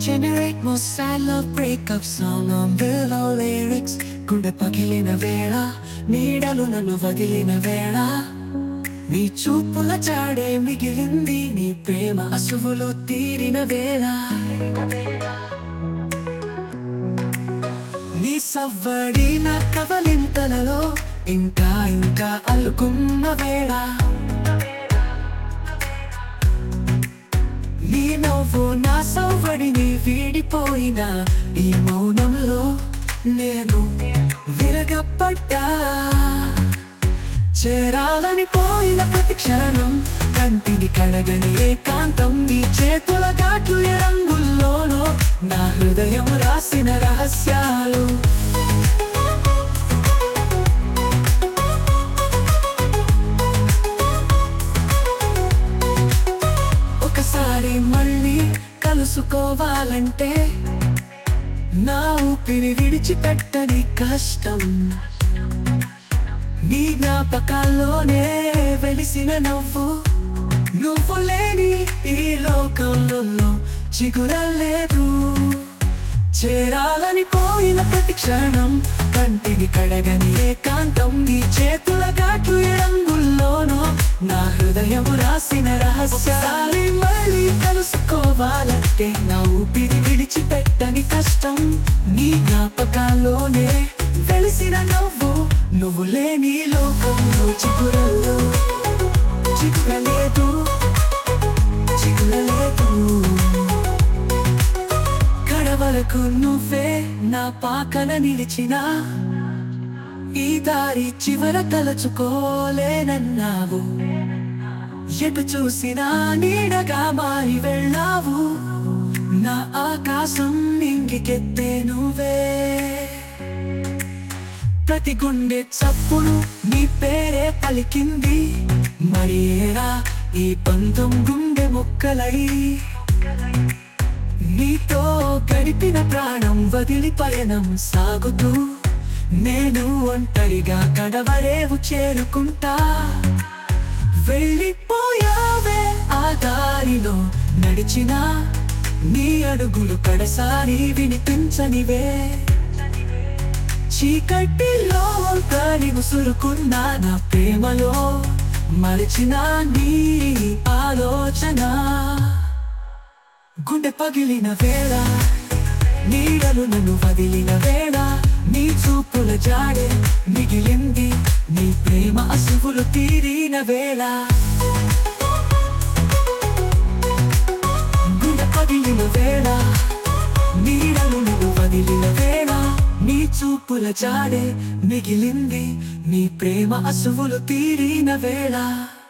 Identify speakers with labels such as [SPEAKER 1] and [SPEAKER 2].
[SPEAKER 1] Generate more sad love breakup song on below lyrics గుండె పగిలిన వేళ నీడలు నన్ను వదిలిన వేళ నీ చూపుల చాడే మిగిలింది నీ ప్రేమ అసువులు తీరిన వేళ నీ సవ్వడి నా కవలింతలలో ఇంకా ఇంకా అల్లుకున్న వేళ నీ నవ్వు నా సవ్వడిని వీడిపోయిన ఈ మౌనంలో నేను విరగపడ్డా చేరాలని పోయిన ప్రతి క్షణం కంటిని కడగని ఏకాంతం నీ చేతుల ఘాట్లు ఏ రంగుల్లోనో నా హృదయం రాసిన రహస్యాలు ఒకసారి మళ్ళీ కలుసుకోవాలంటే నా ఊపిరి విడిచిపెట్టని కష్టం నీ జ్ఞాపకాల్లోనే వెలిసిన నవ్వు నువ్వు లేని ఈ లోకంలో చిగురలేదు చేరాలని పోయిన ప్రతి క్షణం కంటిని కడగని ఏకాంతం నీ చేతుల ఘాట్లు ఏ రంగుల్లోనో నా హృదయం రాసిన రహస్యాలి మళ్ళీ కలుసుకోవాలంటే నా ఊపిరి విడిచిపెట్టని కష్టం నీ జ్ఞాపకాల్లోనే వెలిసిన నవ్వు నువ్వు లేని లోకంలో చిగురల్లో చిగురలేదు చిగురలేదు కడవలకు నువ్వే నా పాకన నిలిచిన ఈ దారి చివర తలచుకోలేనన్నావు ఎటు చూసినా నీడగా మారి వెళ్ళావు నా ఆకాశం ఇంగికెత్తే నువ్వే ప్రతి గుండె చప్పుడు నీ పేరే పలికింది మరి ఏరా ఈ పంతం గుండె ముక్కలై నీతో గడిపిన ప్రాణం వదిలి పయనం సాగుతూ నేను ఒంటరిగా కడవరేవు చేరుకుంటా వెళ్ళిపోయావే ఆ దారిలో నడిచిన నీ అడుగులు కడసారి వినిపించనివే చీకటిలో తరి ముసురుకున్న నా ప్రేమలో మరిచిన నీ ఆలోచన గుండె పగిలిన వేళ నీడలు నన్ను వదిలిన వేళ నీ చూపుల జాడే మిగిలింది నీ ప్రేమ అసువులు తీరిన వేళ గుండె పగిలిన వేళ నీడలు నువ్వు వదిలిన వేళ నీ చూపుల జాడే మిగిలింది నీ ప్రేమ అసువులు తీరిన వేళ